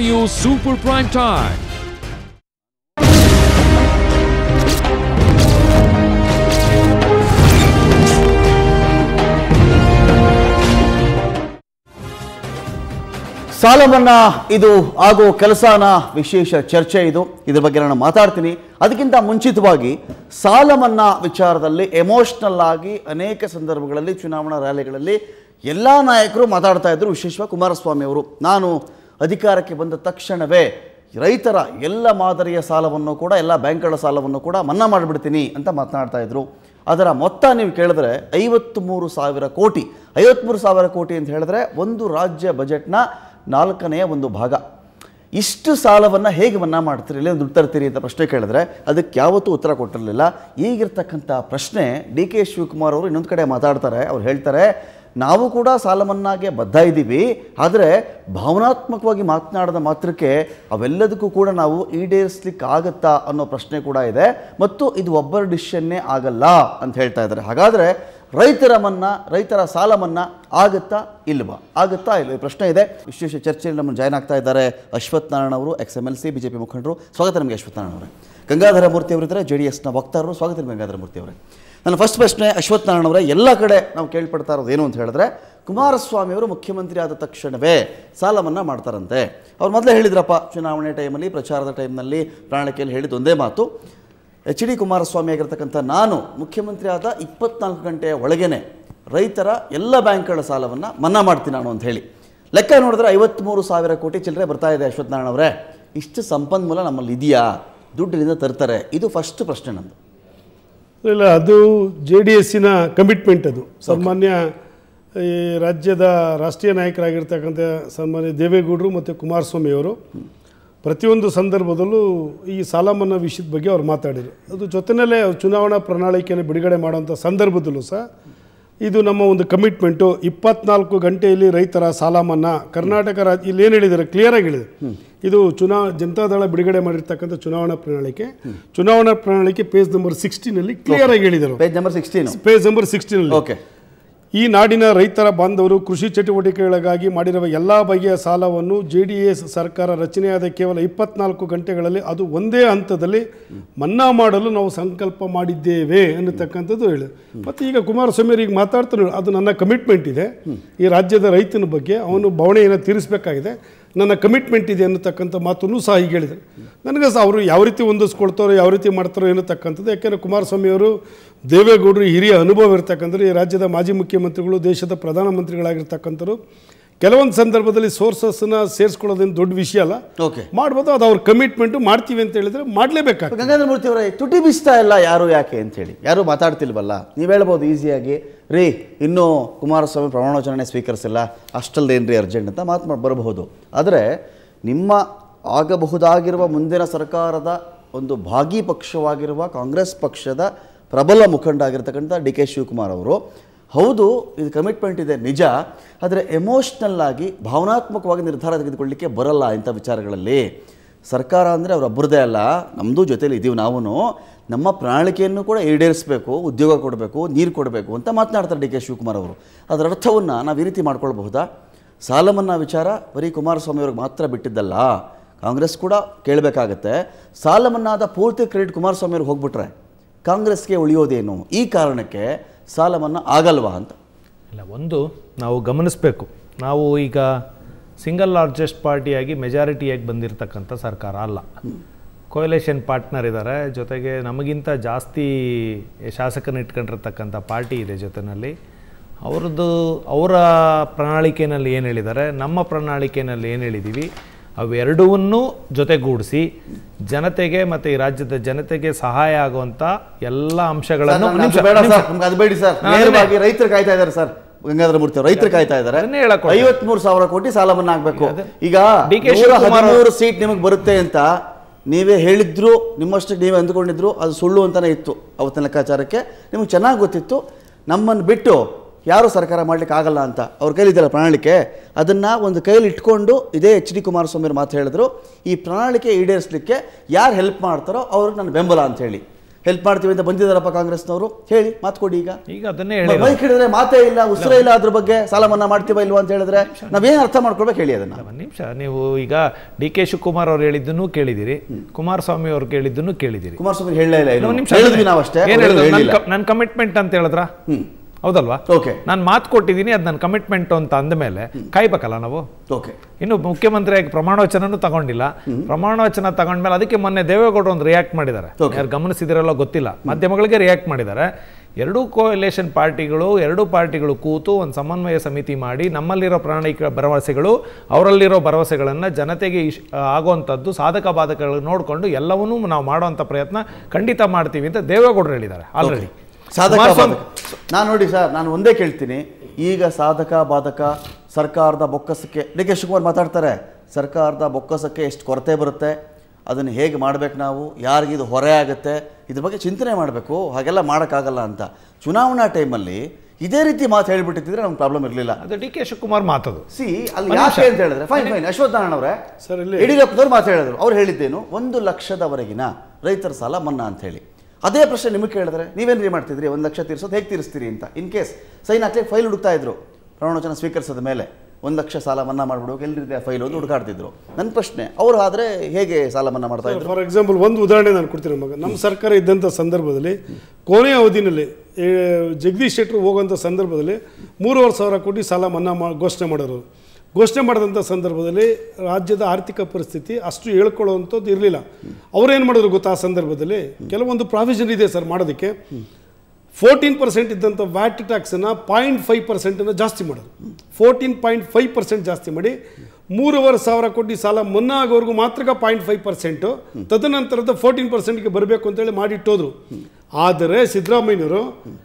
News Super Prime Time. ಸಾಲ ಮನ್ನಾ ಇದು ಆಗೋ ಕೆಲಸನ ವಿಶೇಷ ಚರ್ಚೆ ಇದು ಇದ್ರ ಬಗ್ಗೆ ನಾನು ಮಾತಾಡ್ತೀನಿ ಅದಕ್ಕಿಂತ ಮುಂಚಿತವಾಗಿ ಸಾಲ ಮನ್ನಾ ವಿಚಾರದಲ್ಲಿ ಎಮೋಷ್ನಲ್ ಆಗಿ ಅನೇಕ ಸಂದರ್ಭಗಳಲ್ಲಿ ಚುನಾವಣಾ ರ್ಯಾಲಿಗಳಲ್ಲಿ ಎಲ್ಲ ನಾಯಕರು ಮಾತಾಡ್ತಾ ಇದ್ರು ವಿಶೇಷವಾಗಿ ಕುಮಾರಸ್ವಾಮಿ ಅವರು ನಾನು ಅಧಿಕಾರಕ್ಕೆ ಬಂದ ತಕ್ಷಣವೇ ರೈತರ ಎಲ್ಲ ಮಾದರಿಯ ಸಾಲವನ್ನು ಕೂಡ ಎಲ್ಲ ಬ್ಯಾಂಕ್ಗಳ ಸಾಲವನ್ನು ಕೂಡ ಮನ್ನಾ ಮಾಡಿಬಿಡ್ತೀನಿ ಅಂತ ಮಾತನಾಡ್ತಾ ಇದ್ರು ಅದರ ಮೊತ್ತ ನೀವು ಕೇಳಿದ್ರೆ ಐವತ್ತ್ಮೂರು ಸಾವಿರ ಕೋಟಿ ಐವತ್ತ್ಮೂರು ಸಾವಿರ ಕೋಟಿ ಅಂತ ಹೇಳಿದ್ರೆ ಒಂದು ರಾಜ್ಯ ಬಜೆಟ್ನ ನಾಲ್ಕನೆಯ ಒಂದು ಭಾಗ ಇಷ್ಟು ಸಾಲವನ್ನು ಹೇಗೆ ಮನ್ನಾ ಮಾಡ್ತೀರಿ ಇಲ್ಲ ದುಡ್ಡು ತರ್ತೀರಿ ಅಂತ ಪ್ರಶ್ನೆ ಕೇಳಿದ್ರೆ ಅದಕ್ಕೆ ಯಾವತ್ತೂ ಉತ್ತರ ಕೊಟ್ಟಿರಲಿಲ್ಲ ಈಗಿರ್ತಕ್ಕಂಥ ಪ್ರಶ್ನೆ ಡಿ ಕೆ ಶಿವಕುಮಾರ್ ಅವರು ಇನ್ನೊಂದು ಕಡೆ ಮಾತಾಡ್ತಾರೆ ಅವ್ರು ಹೇಳ್ತಾರೆ ನಾವು ಕೂಡ ಸಾಲ ಮನ್ನಾಗೆ ಬದ್ಧ ಇದ್ದೀವಿ ಆದರೆ ಭಾವನಾತ್ಮಕವಾಗಿ ಮಾತನಾಡದ ಮಾತ್ರಕ್ಕೆ ಅವೆಲ್ಲದಕ್ಕೂ ಕೂಡ ನಾವು ಈಡೇರಿಸ್ಲಿಕ್ಕೆ ಆಗತ್ತಾ ಅನ್ನೋ ಪ್ರಶ್ನೆ ಕೂಡ ಇದೆ ಮತ್ತು ಇದು ಒಬ್ಬರ ಡಿಸಿಷನ್ನೇ ಆಗಲ್ಲ ಅಂತ ಹೇಳ್ತಾ ಇದ್ದಾರೆ ಹಾಗಾದರೆ ರೈತರ ಮನ್ನಾ ರೈತರ ಸಾಲ ಮನ್ನಾ ಆಗುತ್ತಾ ಇಲ್ವಾ ಆಗುತ್ತಾ ಇಲ್ಲ ಈ ಪ್ರಶ್ನೆ ಇದೆ ವಿಶೇಷ ಚರ್ಚೆಯಲ್ಲಿ ನಮ್ಮನ್ನು ಜಾಯ್ನ್ ಆಗ್ತಾ ಇದ್ದಾರೆ ಅಶ್ವಥ್ ನಾರಾಯಣ ಅವರು ex M L C BJP ಮುಖಂಡರು ಸ್ವಾಗತ ನಿಮಗೆ ಅಶ್ವಥ್ ನಾರಾಯಣ ಅವರೇ ಗಂಗಾಧರ ಮೂರ್ತಿ ಅವರಿದ್ದಾರೆ ಜೆ ಡಿ ಎಸ್ನ ವಕ್ತಾರರು ಸ್ವಾಗತ ನಿಮಗೆ ಗಂಗಾಧರ ಮೂರ್ತಿ ಅವರೇ ನನ್ನ ಫಸ್ಟ್ ಪ್ರಶ್ನೆ ಅಶ್ವಥ್ ನಾರಾಯಣ ಅವರೇ ಎಲ್ಲ ಕಡೆ ನಾವು ಕೇಳ್ಪಡ್ತಾ ಇರೋದು ಏನು ಅಂತ ಹೇಳಿದ್ರೆ ಕುಮಾರಸ್ವಾಮಿ ಅವರು ಮುಖ್ಯಮಂತ್ರಿ ಆದ ತಕ್ಷಣವೇ ಸಾಲ ಮನ್ನಾ ಮಾಡ್ತಾರಂತೆ ಅವ್ರು ಮೊದಲೇ ಹೇಳಿದ್ರಪ್ಪ ಚುನಾವಣೆ ಟೈಮಲ್ಲಿ ಪ್ರಚಾರದ ಟೈಮ್ನಲ್ಲಿ ಪ್ರಣಾಳಿಕೆಯಲ್ಲಿ ಹೇಳಿದ ಒಂದೇ ಮಾತು ಎಚ್ ಡಿ ಕುಮಾರಸ್ವಾಮಿ ಆಗಿರ್ತಕ್ಕಂಥ ನಾನು ಮುಖ್ಯಮಂತ್ರಿ ಆದ ಇಪ್ಪತ್ನಾಲ್ಕು ಗಂಟೆಯ ಒಳಗೇನೆ ರೈತರ ಎಲ್ಲ ಬ್ಯಾಂಕ್ಗಳ ಸಾಲವನ್ನು ಮನ್ನಾ ಮಾಡ್ತೀನಿ ನಾನು ಅಂತ ಹೇಳಿ ಲೆಕ್ಕ ನೋಡಿದ್ರೆ ಐವತ್ತ್ಮೂರು ಸಾವಿರ ಕೋಟಿ ಚಿಲ್ಲರೆ ಬರ್ತಾ ಇದೆ ಅಶ್ವಥ್ ನಾರಾಯಣ ಅವರೇ ಇಷ್ಟು ಸಂಪನ್ಮೂಲ ನಮ್ಮಲ್ಲಿ ಇದೆಯಾ ದುಡ್ಡಿನಿಂದ ತರ್ತಾರೆ ಇದು ಫಸ್ಟ್ ಪ್ರಶ್ನೆ ನಂದು ಇಲ್ಲ ಅದು ಜೆ ಡಿ ಎಸ್ಸಿನ ಕಮಿಟ್ಮೆಂಟ್ ಅದು ಸನ್ಮಾನ್ಯ ಈ ರಾಜ್ಯದ ರಾಷ್ಟ್ರೀಯ ನಾಯಕರಾಗಿರ್ತಕ್ಕಂಥ ಸನ್ಮಾನ್ಯ ದೇವೇಗೌಡರು ಮತ್ತು ಕುಮಾರಸ್ವಾಮಿ ಅವರು ಪ್ರತಿಯೊಂದು ಸಂದರ್ಭದಲ್ಲೂ ಈ ಸಾಲ ಮನ್ನಾ ವಿಷಯದ ಬಗ್ಗೆ ಅವ್ರು ಮಾತಾಡಿದರು ಅದು ಜೊತೆಯಲ್ಲೇ ಅವ್ರು ಚುನಾವಣಾ ಪ್ರಣಾಳಿಕೆಯನ್ನು ಬಿಡುಗಡೆ ಮಾಡುವಂಥ ಸಂದರ್ಭದಲ್ಲೂ ಸಹ ಇದು ನಮ್ಮ ಒಂದು ಕಮಿಟ್ಮೆಂಟು ಇಪ್ಪತ್ನಾಲ್ಕು ಗಂಟೆಯಲ್ಲಿ ರೈತರ ಸಾಲ ಮನ್ನಾ ಕರ್ನಾಟಕ ರಾಜ್ಯ ಇಲ್ಲಿ ಏನು ಹೇಳಿದ್ದಾರೆ ಕ್ಲಿಯರಾಗಿ ಹೇಳಿದೆ ಇದು ಚುನಾ ಜನತಾದಳ ಬಿಡುಗಡೆ ಮಾಡಿರ್ತಕ್ಕಂಥ ಚುನಾವಣಾ ಪ್ರಣಾಳಿಕೆ ಚುನಾವಣಾ ಪ್ರಣಾಳಿಕೆ ಪೇಜ್ ನಂಬರ್ ಸಿಕ್ಸ್ಟೀನಲ್ಲಿ ಕ್ಲಿಯರ್ ಆಗಿ ಹೇಳಿದರು page number sixteen page number ಸಿಕ್ಸ್ಟೀನಲ್ಲಿ ಓಕೆ ಈ ನಾಡಿನ ರೈತರ ಬಾಂಧವರು ಕೃಷಿ ಚಟುವಟಿಕೆಗಳಿಗಾಗಿ ಮಾಡಿರುವ ಎಲ್ಲ ಬಗೆಯ ಸಾಲವನ್ನು ಜೆ ಡಿ ಎಸ್ ಸರ್ಕಾರ ರಚನೆಯಾದ ಕೇವಲ ಇಪ್ಪತ್ನಾಲ್ಕು ಗಂಟೆಗಳಲ್ಲಿ ಅದು ಒಂದೇ ಹಂತದಲ್ಲಿ ಮನ್ನಾ ಮಾಡಲು ನಾವು ಸಂಕಲ್ಪ ಮಾಡಿದ್ದೇವೆ ಅನ್ನತಕ್ಕಂಥದ್ದು ಹೇಳಿ ಮತ್ತು ಈಗ ಕುಮಾರಸ್ವಾಮಿ ಈಗ ಮಾತಾಡ್ತಾನೆ ಅದು ನನ್ನ ಕಮಿಟ್ಮೆಂಟ್ ಇದೆ ಈ ರಾಜ್ಯದ ರೈತನ ಬಗ್ಗೆ ಅವನು ಬವಣೆಯನ್ನು ತೀರಿಸಬೇಕಾಗಿದೆ ನನ್ನ ಕಮಿಟ್ಮೆಂಟ್ ಇದೆ ಅನ್ನತಕ್ಕಂಥ ಮಾತನ್ನು ಸಹ ಈಗ ಹೇಳಿದರು ನನಗೆ ಸಹ ಅವರು ಯಾವ ರೀತಿ ಹೊಂದಿಸ್ಕೊಳ್ತಾರೋ ಯಾವ ರೀತಿ ಮಾಡ್ತಾರೋ ಅನ್ನತಕ್ಕಂಥದ್ದು ಯಾಕೆಂದರೆ ಕುಮಾರಸ್ವಾಮಿ ಅವರು ದೇವೇಗೌಡರು ಹಿರಿಯ ಅನುಭವ ಇರ್ತಕ್ಕಂಥವ್ರು ಈ ರಾಜ್ಯದ ಮಾಜಿ ಮುಖ್ಯಮಂತ್ರಿಗಳು ದೇಶದ ಪ್ರಧಾನಮಂತ್ರಿಗಳಾಗಿರ್ತಕ್ಕಂಥವ್ರು ಕೆಲವೊಂದು ಸಂದರ್ಭದಲ್ಲಿ ಸೋರ್ಸಸ್ನ ಸೇರಿಸ್ಕೊಳ್ಳೋದೇನು ದೊಡ್ಡ ವಿಷಯ ಅಲ್ಲ ಓಕೆ ಮಾಡ್ಬೋದು ಅದು ಅವ್ರ ಕಮಿಟ್ಮೆಂಟು ಮಾಡ್ತೀವಿ ಅಂತ ಹೇಳಿದ್ರೆ ಮಾಡಲೇಬೇಕಾಗ್ತದೆ ಗಂಗಾಧರ ಮೂರ್ತಿ ಅವರೇ ತುಟಿ ಬಿಸ್ತಾ ಇಲ್ಲ ಯಾರು ಯಾಕೆ ಅಂತೇಳಿ ಯಾರು ಮಾತಾಡ್ತಿಲ್ವಲ್ಲ ನೀವು ಹೇಳ್ಬೋದು ಈಸಿಯಾಗಿ ರೀ ಇನ್ನೂ ಕುಮಾರಸ್ವಾಮಿ ಪ್ರಮಾಣವಚನೆ ಸ್ವೀಕರಿಸಿಲ್ಲ ಅಷ್ಟಲ್ದೇನ್ರಿ ಅರ್ಜೆಂಟ್ ಅಂತ ಮಾತು ಬರಬಹುದು ಆದರೆ ನಿಮ್ಮ ಆಗಬಹುದಾಗಿರುವ ಮುಂದಿನ ಸರ್ಕಾರದ ಒಂದು ಭಾಗಿ ಪಕ್ಷವಾಗಿರುವ ಕಾಂಗ್ರೆಸ್ ಪಕ್ಷದ ಪ್ರಬಲ ಮುಖಂಡ ಆಗಿರ್ತಕ್ಕಂಥ ಡಿ ಕೆ ಶಿವಕುಮಾರ್ ಅವರು ಹೌದು ಇದು ಕಮಿಟ್ಮೆಂಟ್ ಇದೆ ನಿಜ ಆದರೆ ಎಮೋಷ್ನಲ್ ಆಗಿ ಭಾವನಾತ್ಮಕವಾಗಿ ನಿರ್ಧಾರ ತೆಗೆದುಕೊಳ್ಳಿಕ್ಕೆ ಬರಲ್ಲ ಇಂಥ ವಿಚಾರಗಳಲ್ಲಿ ಸರ್ಕಾರ ಅಂದರೆ ಅವರೊಬ್ಬರದೇ ಅಲ್ಲ ನಮ್ಮದು ಜೊತೇಲಿ ಇದ್ದೀವಿ ನಾವು ನಮ್ಮ ಪ್ರಣಾಳಿಕೆಯನ್ನು ಕೂಡ ಈಡೇರಿಸಬೇಕು ಉದ್ಯೋಗ ಕೊಡಬೇಕು ನೀರು ಕೊಡಬೇಕು ಅಂತ ಮಾತನಾಡ್ತಾರೆ ಡಿ ಕೆ ಶಿವಕುಮಾರ್ ಅವರು ಅದರ ಅರ್ಥವನ್ನು ನಾವು ಈ ರೀತಿ ಮಾಡ್ಕೊಳ್ಬಹುದಾ ಸಾಲ ಮನ್ನಾ ವಿಚಾರ ಬರೀ ಕುಮಾರಸ್ವಾಮಿ ಅವ್ರಿಗೆ ಮಾತ್ರ ಬಿಟ್ಟಿದ್ದಲ್ಲ ಕಾಂಗ್ರೆಸ್ ಕೂಡ ಕೇಳಬೇಕಾಗತ್ತೆ ಸಾಲ ಮನ್ನಾದ ಪೂರ್ತಿ ಕ್ರೆಡಿಟ್ ಕುಮಾರಸ್ವಾಮಿ ಅವ್ರಿಗೆ ಹೋಗ್ಬಿಟ್ರೆ ಕಾಂಗ್ರೆಸ್ಗೆ ಉಳಿಯೋದೇನು ಈ ಕಾರಣಕ್ಕೆ ಸಾಲ ಮನ್ನಾ ಆಗಲ್ವಾ ಅಂತ ಇಲ್ಲ ಒಂದು ನಾವು ಗಮನಿಸಬೇಕು ನಾವು ಈಗ ಸಿಂಗಲ್ ಲಾರ್ಜೆಸ್ಟ್ ಪಾರ್ಟಿಯಾಗಿ ಮೆಜಾರಿಟಿಯಾಗಿ ಬಂದಿರತಕ್ಕಂಥ ಸರ್ಕಾರ ಅಲ್ಲ ಕೊಯಲೇಷನ್ ಪಾರ್ಟ್ನರ್ ಇದ್ದಾರೆ ಜೊತೆಗೆ ನಮಗಿಂತ ಜಾಸ್ತಿ ಶಾಸಕನ ಇಟ್ಕೊಂಡಿರ್ತಕ್ಕಂಥ ಪಾರ್ಟಿ ಇದೆ ಜೊತೆಯಲ್ಲಿ ಅವ್ರದ್ದು ಅವರ ಪ್ರಣಾಳಿಕೆಯಲ್ಲಿ ಏನು ಹೇಳಿದ್ದಾರೆ ನಮ್ಮ ಪ್ರಣಾಳಿಕೆಯಲ್ಲಿ ಏನು ಹೇಳಿದ್ದೀವಿ ಅವೆರಡವನ್ನೂ ಜೊತೆಗೂಡಿಸಿ ಜನತೆಗೆ ಮತ್ತು ಈ ರಾಜ್ಯದ ಜನತೆಗೆ ಸಹಾಯ ಆಗುವಂಥ ಎಲ್ಲ ಅಂಶಗಳನ್ನು ಸರ್, ನಮ್ಗೆ ಬೇಡ ಸರ್, ನಮ್ಗೆ ಅದು ಬೇಡಿ ಸರ್ ನಾನು ನೇರವಾಗಿ ರೈತರು ಕಾಯ್ತಾ ಇದ್ದಾರೆ ಸರ್ ಗಂಗಾಧರ ಮೂರ್ತಿ ಅವರು ರೈತರು ಕಾಯ್ತಾ ಇದ್ದಾರೆ ಅದನ್ನೇ ಹೇಳಕ್ ಹೊರಟೆ. ಐವತ್ಮೂರು ಸಾವಿರ ಕೋಟಿ ಸಾಲ ಮನ್ನಾ ಆಗ್ಬೇಕು ಈಗ ಡಿ ಕೆ ನೂರ ಶಿವಕುಮಾರ್ ಹದಿಮೂರು ಸೀಟ್ ನಿಮಗೆ ಬರುತ್ತೆ ಅಂತ ನೀವೇ ಹೇಳಿದ್ರು ನಿಮ್ಮಷ್ಟಕ್ಕೆ ನೀವೇ ಅಂದುಕೊಂಡಿದ್ರು ಅದು ಸುಳ್ಳು ಅಂತಾನೆ ಇತ್ತು ಅವತ್ತಿನ ಲೆಕ್ಕಾಚಾರಕ್ಕೆ ನಿಮಗೆ ಚೆನ್ನಾಗಿ ಗೊತ್ತಿತ್ತು ನಮ್ಮನ್ನು ಬಿಟ್ಟು ಯಾರು ಸರ್ಕಾರ ಮಾಡ್ಲಿಕ್ಕೆ ಆಗಲ್ಲ ಅಂತ ಅವ್ರ ಕೈಲಿದ್ದಲ್ಲ ಪ್ರಣಾಳಿಕೆ ಅದನ್ನು ಒಂದು ಕೈಲಿ ಇಟ್ಕೊಂಡು ಇದೇ ಎಚ್ ಡಿ ಕುಮಾರಸ್ವಾಮಿ ಅವ್ರು ಮಾತು ಹೇಳಿದ್ರು ಈ ಪ್ರಣಾಳಿಕೆ ಈಡೇರಿಸಲಿಕ್ಕೆ ಯಾರು ಹೆಲ್ಪ್ ಮಾಡ್ತಾರೋ ಅವ್ರಿಗೆ ನನ್ನ ಬೆಂಬಲ ಅಂತ ಹೇಳಿ ಹೆಲ್ಪ್ ಮಾಡ್ತೀವಿ ಅಂತ ಬಂದಿದ್ದಾರಪ್ಪ ಕಾಂಗ್ರೆಸ್ನವರು ಹೇಳಿ ಮಾತು ಕೊಡಿ ಈಗ ಈಗ ಅದನ್ನೇ ಹೇಳಿ ಬೈಕ್ ಹಿಡಿದ್ರೆ ಮಾತೇ ಇಲ್ಲ ಉಸಿರೇ ಇಲ್ಲ ಅದ್ರ ಬಗ್ಗೆ ಸಾಲ ಮನ್ನಾ ಮಾಡ್ತೀವ ಇಲ್ವಾ ಅಂತ ಹೇಳಿದ್ರೆ ನಾವೇನು ಅರ್ಥ ಮಾಡ್ಕೊಳ್ಬೇಕು ಹೇಳಿ ಅದನ್ನ ಒಂದು ನಿಮಿಷ ನೀವು ಈಗ ಡಿ ಕೆ ಶಿವಕುಮಾರ್ ಅವ್ರು ಹೇಳಿದ್ದನ್ನು ಕೇಳಿದಿರಿ ಕುಮಾರಸ್ವಾಮಿ ಅವ್ರು ಕೇಳಿದ್ದನ್ನು ಕೇಳಿದಿರಿ ಕುಮಾರಸ್ವಾಮಿ ಹೇಳಲೇ ಇಲ್ಲ ಇನ್ನು. ಒಂದು ನಿಮಿಷ ಹೇಳಿದ್ವಿ ನಾವು ಅಷ್ಟೇ ಏನ್ ಅವ್ರು ಹೇಳಿದ್ರು? ನನ್ ಹೇಳಿಲ್ಲ ಕ- ನನ್ ಕಮಿಟ್ಮೆಂಟ್ ಅಂತ ಹೇಳಿದ್ರ ಹೌದಲ್ವಾ ಓಕೆ ನಾನು ಮಾತು ಕೊಟ್ಟಿದ್ದೀನಿ ಅದು ನನ್ನ ಕಮಿಟ್ಮೆಂಟ್ ಅಂತ ಅಂದಮೇಲೆ ಕಾಯ್ಬೇಕಲ್ಲ ನಾವು ಓಕೆ ಇನ್ನು ಮುಖ್ಯಮಂತ್ರಿಯಾಗಿ ಪ್ರಮಾಣವಚನನೂ ತಗೊಂಡಿಲ್ಲ ಪ್ರಮಾಣವಚನ ತಗೊಂಡ್ಮೇಲೆ ಅದಕ್ಕೆ ಮೊನ್ನೆ ದೇವೇಗೌಡರು ಒಂದು ರಿಯಾಕ್ಟ್ ಮಾಡಿದ್ದಾರೆ Okay. ಯಾರು ಗಮನಿಸಿದಿರಲ್ಲೋ ಗೊತ್ತಿಲ್ಲ ಮಾಧ್ಯಮಗಳಿಗೆ ರಿಯಾಕ್ಟ್ ಮಾಡಿದ್ದಾರೆ ಎರಡೂ ಕೋಯಲೇಷನ್ ಪಾರ್ಟಿಗಳು ಎರಡೂ ಪಾರ್ಟಿಗಳು ಕೂತು ಒಂದು ಸಮನ್ವಯ ಸಮಿತಿ ಮಾಡಿ ನಮ್ಮಲ್ಲಿರೋ ಪ್ರಾಣಿಕ ಭರವಸೆಗಳು ಅವರಲ್ಲಿರೋ ಭರವಸೆಗಳನ್ನು ಜನತೆಗೆ ಇಶ್ ಆಗುವಂಥದ್ದು ಸಾಧಕ ಬಾಧಕಗಳು ನೋಡಿಕೊಂಡು ಎಲ್ಲವನ್ನೂ ನಾವು ಮಾಡುವಂಥ ಪ್ರಯತ್ನ ಖಂಡಿತ ಮಾಡ್ತೀವಿ ಅಂತ ದೇವೇಗೌಡರು ಹೇಳಿದ್ದಾರೆ ಆಲ್ರೆಡಿ ಸಾಧಕ ಬಾಧಕ ನಾನು ನೋಡಿ ಸರ್ ನಾನು ಒಂದೇ ಕೇಳ್ತೀನಿ ಈಗ ಸಾಧಕ ಬಾಧಕ ಸರ್ಕಾರದ ಬೊಕ್ಕಸಕ್ಕೆ ಡಿ ಕೆ ಶಿವಕುಮಾರ್ ಮಾತಾಡ್ತಾರೆ ಸರ್ಕಾರದ ಬೊಕ್ಕಸಕ್ಕೆ ಎಷ್ಟು ಕೊರತೆ ಬರುತ್ತೆ ಅದನ್ನು ಹೇಗೆ ಮಾಡ್ಬೇಕು ನಾವು ಯಾರಿಗಿದು ಹೊರೆ ಆಗುತ್ತೆ ಇದ್ರ ಬಗ್ಗೆ ಚಿಂತನೆ ಮಾಡಬೇಕು ಹಾಗೆಲ್ಲ ಮಾಡೋಕ್ಕಾಗಲ್ಲ ಅಂತ ಚುನಾವಣಾ ಟೈಮಲ್ಲಿ ಇದೇ ರೀತಿ ಮಾತು ಹೇಳ್ಬಿಟ್ಟಿದ್ರೆ ನಮ್ಗೆ ಪ್ರಾಬ್ಲಮ್ ಇರಲಿಲ್ಲ ಅದು ಡಿ ಕೆ ಶಿವಕುಮಾರ್ ಮಾತದು ಸಿ ಅಲ್ಲಿ ಯಾಕೆ ಅಂತ ಹೇಳಿದ್ರೆ ಫೈನ್ ಫೈನ್ ಅಶ್ವಥ್ ನಾರಾಯಣ ಅವರೇ ಸರ್, ಇಲ್ಲಿ- ಯಡಿಯೂರಪ್ಪನವ್ರು ಮಾತು ಹೇಳಿದ್ರು ಅವ್ರು ಹೇಳಿದ್ದೇನು ಒಂದು ಲಕ್ಷದವರೆಗಿನ ರೈತರ ಸಾಲ ಮನ್ನಾ ಅಂತ ಹೇಳಿ ಅದೇ ಪ್ರಶ್ನೆ ನಿಮಗೆ ಕೇಳಿದ್ರೆ ನೀವೇನ್ರಿ ಮಾಡ್ತಿದ್ರಿ ಒಂದು ಲಕ್ಷ ತೀರಿಸೋದು ಹೇಗೆ ತೀರಿಸ್ತೀರಿ ಅಂತ ಇನ್ ಕೇಸ್ ಸೈನ್ ಹಾಕ್ಲಿಕ್ಕೆ ಫೈಲ್ ಹುಡುಕ್ತಾ ಇದ್ರು ಪ್ರಮಾಣವಚನ ಸ್ವೀಕರಿಸಿದ ಮೇಲೆ ಒಂದು ಲಕ್ಷ ಸಾಲ ಮನ್ನಾ ಮಾಡ್ಬಿಡು ಎಲ್ಲಿದೆ ಫೈಲ್ ಒಂದು ಹುಡುಕಾಡ್ತಿದ್ರು ನನ್ನ ಪ್ರಶ್ನೆ ಅವ್ರು ಆದ್ರೆ ಹೇಗೆ ಸಾಲ ಮನ್ನಾ ಮಾಡ್ತಾ ಇದ್ರು ಫಾರ್ ಎಕ್ಸಾಂಪಲ್ ಒಂದು ಉದಾಹರಣೆ ನಾನು ಕೊಡ್ತೀನಿ ಮಗ ನಮ್ಮ ಸರ್ಕಾರ ಇದ್ದಂಥ ಸಂದರ್ಭದಲ್ಲಿ ಕೊನೆಯ ಅವಧಿನಲ್ಲಿ ಏ, ಜಗದೀಶ್ ಶೆಟ್ಟರು ಹೋಗುವಂಥ ಸಂದರ್ಭದಲ್ಲಿ ಮೂರುವರೆ ಸಾವಿರ ಕೋಟಿ ಸಾಲ ಮನ್ನಾ ಮಾ ಘೋಷಣೆ ಮಾಡೋರು ಘೋಷಣೆ ಮಾಡಿದಂಥ ಸಂದರ್ಭದಲ್ಲಿ ರಾಜ್ಯದ ಆರ್ಥಿಕ ಪರಿಸ್ಥಿತಿ ಅಷ್ಟು ಹೇಳ್ಕೊಳ್ಳುವಂಥದ್ದು ಇರಲಿಲ್ಲ ಅವ್ರೇನು ಮಾಡಿದ್ರು ಗೊತ್ತಾ ಆ ಸಂದರ್ಭದಲ್ಲಿ ಕೆಲವೊಂದು ಪ್ರಾವಿಷನ್ ಇದೆ ಸರ್ ಮಾಡೋದಕ್ಕೆ ಫೋರ್ಟೀನ್ ಪರ್ಸೆಂಟ್ ಇದ್ದಂಥ ವ್ಯಾಟ್ ಟ್ಯಾಕ್ಸನ್ನು ಪಾಯಿಂಟ್ ಫೈವ್ ಪರ್ಸೆಂಟನ್ನು ಜಾಸ್ತಿ ಮಾಡೋದು ಫೋರ್ಟೀನ್ ಪಾಯಿಂಟ್ ಫೈವ್ ಪರ್ಸೆಂಟ್ ಜಾಸ್ತಿ ಮಾಡಿ ಮೂರುವರೆ ಸಾವಿರ ಕೋಟಿ ಸಾಲ ಮನ್ನಾ ಆಗೋವರೆಗೂ ಮಾತ್ರ ಪಾಯಿಂಟ್ ಫೈವ್ ಪರ್ಸೆಂಟು ತದನಂತರದ ಫೋರ್ಟೀನ್ ಪರ್ಸೆಂಟ್ಗೆ ಬರಬೇಕು ಅಂತೇಳಿ ಮಾಡಿಟ್ಟೋದ್ರು ಆದರೆ ಸಿದ್ದರಾಮಯ್ಯನವರು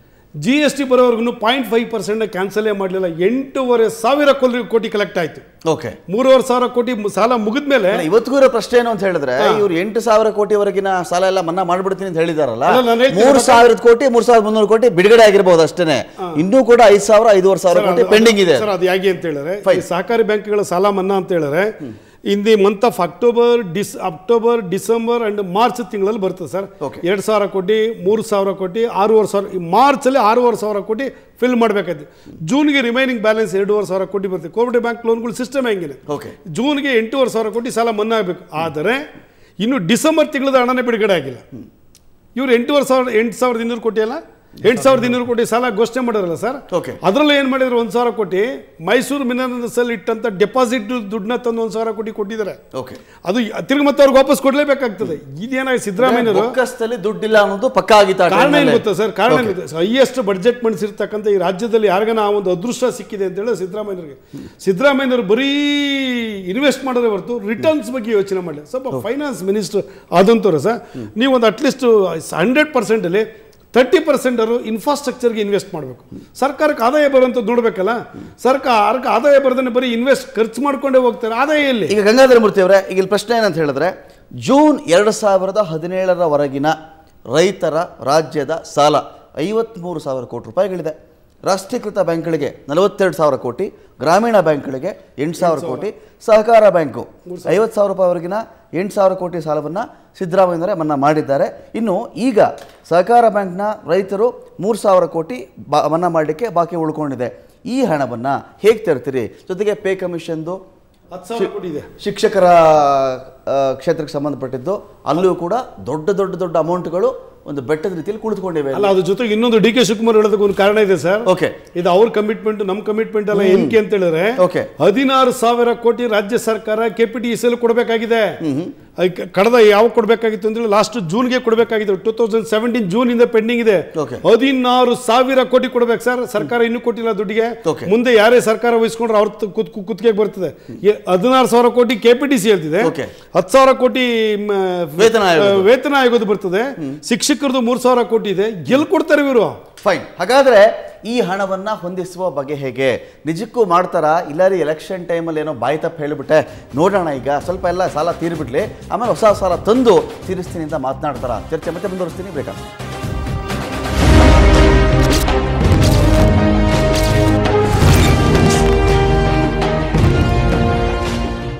ಜಿ ಎಸ್ ಟಿ ಬರೋವರೆಗೂ ಪಾಯಿಂಟ್ ಫೈವ್ ಪರ್ಸೆಂಟ್ನ ಕ್ಯಾನ್ಸಲೇ ಮಾಡಲಿಲ್ಲ ಎಂಟೂವರೆ ಸಾವಿರ ಕೋಟಿ ಕೋಟಿ ಕಲೆಕ್ಟ್ ಆಯಿತು ಓಕೆ ಮೂರುವರೆ ಸಾವಿರ ಕೋಟಿ ಮು- ಸಾಲ ಮುಗಿದ್ಮೇಲೆ ಇವತ್ತಿಗೂ ಇರೋ ಪ್ರಶ್ನೆ ಏನು ಅಂತ ಹೇಳಿದ್ರೆ ಇವ್ರು ಎಂಟು ಸಾವಿರ ಕೋಟಿವರೆಗಿನ ಸಾಲ ಎಲ್ಲ ಮನ್ನಾ ಮಾಡ್ಬಿಡ್ತೀನಿ ಅಂತ ಹೇಳಿದಾರಲ್ಲ ಅಲ್ಲ, ನಾನು ಹೇಳ್ತೀನಿ ಮೂರು ಮತ್ತೆ- ಸಾವಿರದ ಕೋಟಿ ಮೂರ್ ಸಾವಿರದ ಮುನ್ನೂರು ಕೋಟಿ ಬಿಡುಗಡೆ ಆಗಿರ್ಬೋದು ಅಷ್ಟೇನೆ ಇನ್ನೂ ಕೂಡ ಐದು ಸಾವಿರ ಐದೂವರೆ ಸಾವಿರ ಕೋಟಿ ಪೆಂಡಿಂಗ್ ಇದೆ ಸರ್ ಅದು ಹೇಗೆ ಅಂತ ಹೇಳಿದ್ರೆ Fine. ಈ ಸಹಕಾರಿ ಬ್ಯಾಂಕ್ಗಳ ಸಾಲ ಮನ್ನಾ ಅಂತ ಹೇಳಿದ್ರೆ in the month of October ಡಿಸ್ ಅಕ್ಟೋಬರ್ ಡಿಸೆಂಬರ್ ಅಂಡ್ ಮಾರ್ಚ್ ತಿಂಗಳಲ್ಲಿ ಬರ್ತದೆ ಸರ್ Okay. ಎರಡು ಸಾವಿರ ಕೋಟಿ ಮೂರು ಸಾವಿರ ಕೋಟಿ ಆರೂವರೆ ಸಾವಿರ ಈ ಮಾರ್ಚಲ್ಲಿ ಆರೂವರೆ ಸಾವಿರ ಕೋಟಿ ಫಿಲ್ ಮಾಡಬೇಕಾಯ್ತು ಜೂನ್ಗೆ ರಿಮೈನಿಂಗ್ ಬ್ಯಾಲೆನ್ಸ್ ಎರಡೂವರೆ ಸಾವಿರ ಕೋಟಿ ಬರುತ್ತೆ ಕೋವಿಡ್ ಬ್ಯಾಂಕ್ ಲೋನ್ಗಳು ಸಿಸ್ಟಮ್ ಹೆಂಗಿದೆ ಓಕೆ ಜೂನ್ಗೆ ಎಂಟೂವರೆ ಸಾವಿರ ಕೋಟಿ ಸಾಲ ಮನ್ನಾ ಆಗಬೇಕು ಆದರೆ ಇನ್ನು ಡಿಸೆಂಬರ್ ತಿಂಗಳದ ಹಣನೇ ಬಿಡುಗಡೆ ಆಗಿಲ್ಲ ಇವ್ರು ಎಂಟೂವರೆ ಸಾವಿರ ಎಂಟು ಸಾವಿರದ ಇನ್ನೂರು ಕೋಟಿ ಅಲ್ಲ ಎಂಟು ಸಾವಿರದ ಇನ್ನೂರು ಕೋಟಿ ಸಾಲ ಘೋಷಣೆ ಮಾಡಿರಲ್ಲ ಸರ್ Okay. ಅದರಲ್ಲೂ ಏನು ಮಾಡಿದ್ರು ಒಂದು ಸಾವಿರ ಕೋಟಿ ಮೈಸೂರು ಮಿನರಲ್ಸಲ್ಲಿ ಇಟ್ಟಂತ ಡೆಪಾಸಿಟ್ ದುಡ್ಡನ್ನ ತಂದು ಒಂದು ಸಾವಿರ ಕೋಟಿ ಕೊಟ್ಟಿದ್ದಾರೆ ಓಕೆ ಅದು ತಿರುಗಿ ಮತ್ತೆ ಅವ್ರಿಗೆ ವಾಪಸ್ ಕೊಡಲೇಬೇಕಾಗ್ತದೆ ಇದೇನಾಗಿ ಸಿದ್ದರಾಮಯ್ಯನವರು ಬೊಕ್ಕಸದಲ್ಲಿ ದುಡ್ಡಿಲ್ಲ ಅನ್ನೋದು ಪಕ್ಕ ಆಗಿತ್ತ ಆ ಕಾರಣ time ಏನು ನಲ್ಲಿ? ಗೊತ್ತಾ ಸರ್ ಕಾರಣ Okay. ಏನು ಹೈಯೆಸ್ಟ್ ಬಡ್ಜೆಟ್ ಮಂಡಿಸಿರ್ತಕ್ಕಂಥ ಈ ರಾಜ್ಯದಲ್ಲಿ ಯಾರಿಗಾನ ಆ ಒಂದು ಅದೃಷ್ಟ ಸಿಕ್ಕಿದೆ ಅಂತ ಹೇಳಿ ಸಿದ್ದರಾಮಯ್ಯರಿಗೆ ಸಿದ್ದರಾಮಯ್ಯನವರು ಬರೀ ಇನ್ವೆಸ್ಟ್ ಮಾಡೋದೇ ಹೊರತು ರಿಟರ್ನ್ಸ್ ಬಗ್ಗೆ ಯೋಚನೆ ಮಾಡಲಿ ಸ್ವಲ್ಪ ಫೈನಾನ್ಸ್ ಮಿನಿಸ್ಟರ್ ಆದಂಥವ್ರು ಸರ್ ನೀವು ಒಂದು ಅಟ್ಲೀಸ್ಟ್ ಹಂಡ್ರೆಡ್ ಪರ್ಸೆಂಟಲ್ಲಿ ತರ್ಟಿ ಪರ್ಸೆಂಟ್ ಅವರು ಇನ್ಫ್ರಾಸ್ಟ್ರಕ್ಚರ್ಗೆ ಇನ್ವೆಸ್ಟ್ ಮಾಡಬೇಕು ಸರ್ಕಾರಕ್ಕೆ ಆದಾಯ ಬರುವಂಥದ್ದು ನೋಡಬೇಕಲ್ಲ ಸರ್ಕಾರಕ್ಕೆ ಆದಾಯ ಬರದೇ ಬರೀ ಇನ್ವೆಸ್ಟ್ ಖರ್ಚು ಮಾಡ್ಕೊಂಡೇ ಹೋಗ್ತಾರೆ ಆದಾಯ ಎಲ್ಲಿ ಈಗ ಗಂಗಾಧರ ಮೂರ್ತಿ ಅವರೇ ಈಗ ಇಲ್ಲಿ ಪ್ರಶ್ನೆ ಏನಂತ ಹೇಳಿದ್ರೆ ಜೂನ್ ಎರಡು ಸಾವಿರದ ಹದಿನೇಳರವರೆಗಿನ ರೈತರ ರಾಜ್ಯದ ಸಾಲ ಐವತ್ತ್ಮೂರು ಸಾವಿರ ಕೋಟಿ ರೂಪಾಯಿಗಳಿದೆ ರಾಷ್ಟ್ರೀಕೃತ ಬ್ಯಾಂಕ್ಗಳಿಗೆ ನಲವತ್ತೆರಡು ಸಾವಿರ ಕೋಟಿ ಗ್ರಾಮೀಣ ಬ್ಯಾಂಕ್ಗಳಿಗೆ ಎಂಟು ಸಾವಿರ ಕೋಟಿ ಸಹಕಾರ ಬ್ಯಾಂಕು ಐವತ್ತು ಸಾವಿರ ರೂಪಾಯಿವರೆಗಿನ ಎಂಟು ಸಾವಿರ ಕೋಟಿ ಸಾಲವನ್ನು ಸಿದ್ದರಾಮಯ್ಯನವರೇ ಮನ್ನಾ ಮಾಡಿದ್ದಾರೆ ಇನ್ನು ಈಗ ಸಹಕಾರ ಬ್ಯಾಂಕ್ನ ರೈತರು ಮೂರು ಸಾವಿರ ಕೋಟಿ ಬಾ ಮನ್ನಾ ಮಾಡಲಿಕ್ಕೆ ಬಾಕಿ ಉಳ್ಕೊಂಡಿದೆ ಈ ಹಣವನ್ನು ಹೇಗೆ ತರ್ತೀರಿ ಜೊತೆಗೆ ಪೇ ಕಮಿಷನ್ದು ಹತ್ತು ಸಾವಿರ ಕೋಟಿ ಇದೆ ಶಿಕ್ಷಕರ ಆ, ಕ್ಷೇತ್ರಕ್ಕೆ ಸಂಬಂಧಪಟ್ಟಿದ್ದು ಅಲ್ಲೂ ಕೂಡ ದೊಡ್ಡ ದೊಡ್ಡ ದೊಡ್ಡ ಅಮೌಂಟ್ಗಳು ಒಂದು ಬೆಟ್ಟದ ರೀತಿಯಲ್ಲಿ ಕುಳಿತುಕೊಂಡಿವೆ ಅಲ್ಲ ಅದ್ರ ಜೊತೆಗೆ ಇನ್ನೊಂದು ಡಿ ಕೆ ಶಿವಕುಮಾರ್ ಹೇಳೋದಕ್ಕೆ ಒಂದು ಕಾರಣ ಇದೆ ಸರ್ ಓಕೆ ಇದು ಅವ್ರ ಕಮಿಟ್ಮೆಂಟ್ ನಮ್ಮ ಕಮಿಟ್ಮೆಂಟ್ ಅಲ್ಲ ಏನಕ್ಕೆ ಅಂತ ಹೇಳಿದ್ರೆ Okay. ಹದಿನಾರು ಸಾವಿರ ಕೋಟಿ ರಾಜ್ಯ ಸರ್ಕಾರ ಕೆ ಪಿ ಟಿ ಎಲ್ ಕೊಡಬೇಕಾಗಿದೆ ಅದಕ್ಕೆ ಕಳೆದ ಯಾವ ಕೊಡಬೇಕಾಗಿತ್ತು ಅಂದ್ರೆ ಲಾಸ್ಟ್ ಜೂನ್ಗೆ ಕೊಡಬೇಕಾಗಿದೆ ಟೂ ತೌಸಂಡ್ ಸೆವೆಂಟೀನ್ ಜೂನ್ ಇಂದ ಪೆಂಡಿಂಗ್ ಇದೆ Okay. ಹದಿನಾರು ಸಾವಿರ ಕೋಟಿ ಕೊಡ್ಬೇಕು ಸರ್ ಸರ್ಕಾರ ಇನ್ನೂ ಕೊಟ್ಟಿಲ್ಲ ದುಡ್ಡಿಗೆ Okay. ಮುಂದೆ ಯಾರೇ ಸರ್ಕಾರ ವಹಿಸ್ಕೊಂಡ್ರೆ ಅವ್ರ ತ- ಕುತ್ ಕುತ್ತಿಗೆ ಬರ್ತದೆ ಎ- ಹದಿನಾರು ಸಾವಿರ ಕೋಟಿ ಕೆ ಪಿ ಟಿ ಸಿ ಹೇಳ್ತಿದೆ Okay. ಹತ್ತು ಸಾವಿರ ಕೋಟಿ ಮ, ವೇತನ ಆಯೋಗದ್ದು. ವೇತನ ಆಯೋಗದ ಬರ್ತದೆ ಶಿಕ್ಷಕರದು ಮೂರು ಸಾವಿರ ಕೋಟಿ ಇದೆ ಎಲ್ಲಿ ಕೊಡ್ತಾರೆ ಇವರು ಫೈನ್ ಹಾಗಾದ್ರೆ ಈ ಹಣವನ್ನ ಹೊಂದಿಸುವ ಬಗೆ ಹೇಗೆ ನಿಜಕ್ಕೂ ಮಾಡ್ತಾರಾ ಇಲ್ಲ ರೀ ಎಲೆಕ್ಷನ್ ಟೈಮಲ್ಲಿ ಏನೋ ಬಾಯಿ ತಪ್ಪು ಹೇಳಿಬಿಟ್ಟೆ ನೋಡೋಣ ಈಗ ಸ್ವಲ್ಪ ಎಲ್ಲ ಸಾಲ ತೀರ್ಬಿಡ್ಲಿ ಆಮೇಲೆ ಹೊಸ ಸಾಲ ತಂದು ತೀರಿಸ್ತೀನಿ ಅಂತ ಮಾತನಾಡ್ತಾರ ಚರ್ಚೆ ಮತ್ತೆ ಮುಂದುವರಿಸ್ತೀನಿ ಬೇಕಾಗ್ತದೆ